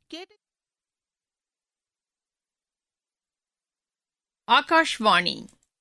கேட்டு ஆகாஷ்வாணி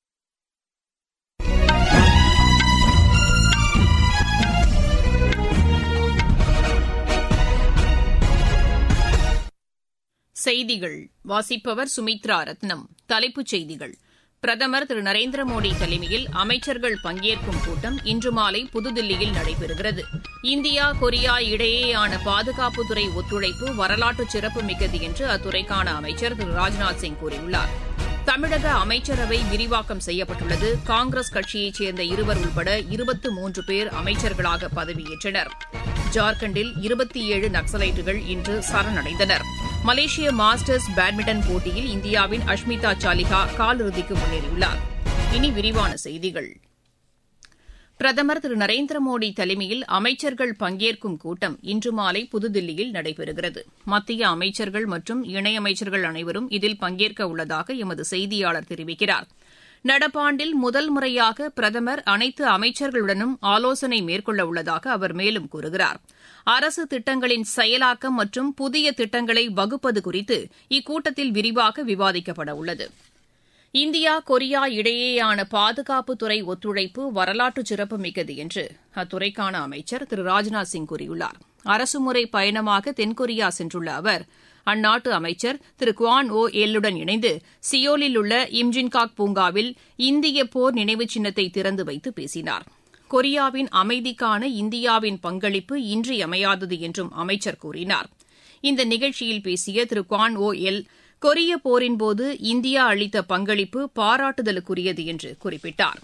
செய்திகள் வாசிப்பவர் சுமித்ரா ரத்னம் தலைப்புச் செய்திகள் பிரதமர் திரு நரேந்திர மோடி தலைமையில் அமைச்சர்கள் பங்கேற்கும் கூட்டம் இன்று மாலை புதுதில்லியில் நடைபெறுகிறது இந்தியா கொரியா இடையேயான பாதுகாப்புத்துறை ஒத்துழைப்பு வரலாற்று சிறப்புமிக்கது என்று அத்துறைக்கான அமைச்சர் திரு ராஜ்நாத் சிங் கூறியுள்ளார் தமிழக அமைச்சரவை விரிவாக்கம் செய்யப்பட்டுள்ளது காங்கிரஸ் கட்சியைச் சேர்ந்த இருவர் உள்பட இருபத்து மூன்று பேர் அமைச்சர்களாக பதவியேற்றனர் ஜார்க்கண்டில் இருபத்தி ஏழு நக்சலைட்டுகள் இன்று சரணடைந்தனர் மலேசிய மாஸ்டர்ஸ் பேட்மிண்டன் போட்டியில் இந்தியாவின் அஷ்மிதா சாலிஹா காலிறுதிக்கு முன்னேறியுள்ளார் இனி விரிவான செய்திகள் பிரதமர் திரு நரேந்திர மோடி தலைமையில் அமைச்சர்கள் பங்கேற்கும் கூட்டம் இன்று மாலை புதுதில்லியில் நடைபெறுகிறது மத்திய அமைச்சர்கள் மற்றும் இணையமைச்சர்கள் அனைவரும் இதில் பங்கேற்க உள்ளதாக எமது செய்தியாளர் தெரிவிக்கிறார் நடப்பாண்டில் முதல் முறையாக பிரதமர் அனைத்து அமைச்சர்களுடனும் ஆலோசனை மேற்கொள்ள உள்ளதாக அவர் மேலும் கூறுகிறார் அரசு திட்டங்களின் செயலாக்கம் மற்றும் புதிய திட்டங்களை வகுப்பது குறித்து இக்கூட்டத்தில் விரிவாக விவாதிக்கப்பட உள்ளது இந்தியா கொரியா இடையேயான பாதுகாப்புத்துறை ஒத்துழைப்பு வரலாற்று சிறப்புமிக்கது என்று அத்துறைக்கான அமைச்சர் திரு ராஜ்நாத் சிங் கூறியுள்ளார் அரசுமுறை பயணமாக தென்கொரியா சென்றுள்ள அவர் அந்நாட்டு அமைச்சர் திரு குவான் ஓ எல்லுடன் இணைந்து சியோலில் உள்ள இம்ஜின்காக் பூங்காவில் இந்திய போர் நினைவு சின்னத்தை திறந்து வைத்து பேசினார் கொரியாவின் அமைதிக்கான இந்தியாவின் பங்களிப்பு இன்றியமையாதது என்றும் அமைச்சர் கூறினார் இந்த நிகழ்ச்சியில் பேசிய திரு குவான் ஓ எல் கொரிய போரின்போது இந்தியா அளித்த பங்களிப்பு பாராட்டுதலுக்குரியது என்று குறிப்பிட்டார்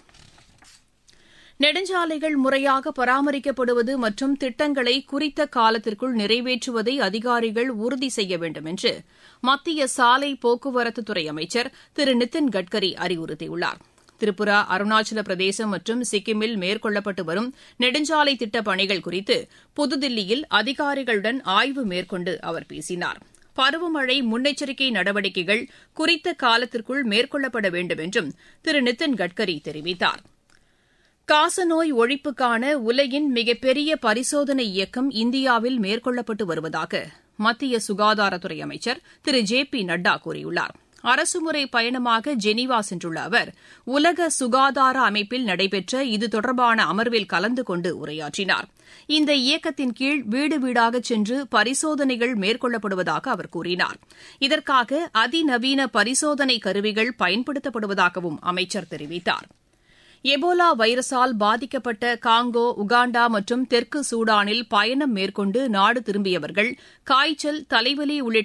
நெடுஞ்சாலைகள் முறையாக பராமரிக்கப்படுவது மற்றும் திட்டங்களை குறித்த காலத்திற்குள் நிறைவேற்றுவதை அதிகாரிகள் உறுதி செய்ய வேண்டும் என்று மத்திய சாலை போக்குவரத்துத்துறை அமைச்சர் திரு நிதின் கட்கரி அறிவுறுத்தியுள்ளார் திரிபுரா அருணாச்சல பிரதேசம் மற்றும் சிக்கிமில் மேற்கொள்ளப்பட்டு வரும் நெடுஞ்சாலை திட்டப் பணிகள் குறித்து புதுதில்லியில் அதிகாரிகளுடன் ஆய்வு மேற்கொண்டு அவர் பேசினார் பருவமழை முன்னெச்சரிக்கை நடவடிக்கைகள் குறித்த காலத்திற்குள் மேற்கொள்ளப்பட வேண்டும் என்றும் திரு நிதின் கட்கரி தெரிவித்தார் காசநோய் ஒழிப்புக்கான உலகின் மிகப்பெரிய பரிசோதனை இயக்கம் இந்தியாவில் மேற்கொள்ளப்பட்டு வருவதாக மத்திய சுகாதாரத்துறை அமைச்சர் திரு ஜே பி நட்டா கூறியுள்ளார் அரசுமுறை பயணமாக ஜெனீவா சென்றுள்ள அவர் உலக சுகாதார அமைப்பில் நடைபெற்ற இது தொடர்பான அமர்வில் கலந்து கொண்டு உரையாற்றினார் இந்த இயக்கத்தின் கீழ் வீடு வீடாக சென்று பரிசோதனைகள் மேற்கொள்ளப்படுவதாக அவர் கூறினார் இதற்காக அதிநவீன பரிசோதனை கருவிகள் பயன்படுத்தப்படுவதாகவும் அமைச்சர் தெரிவித்தார் எபோலா வைரஸால் பாதிக்கப்பட்ட காங்கோ உகாண்டா மற்றும் தெற்கு சூடானில் பயணம் மேற்கொண்டு நாடு திரும்பியவர்கள் காய்ச்சல் தலைவலி உள்ளிட்ட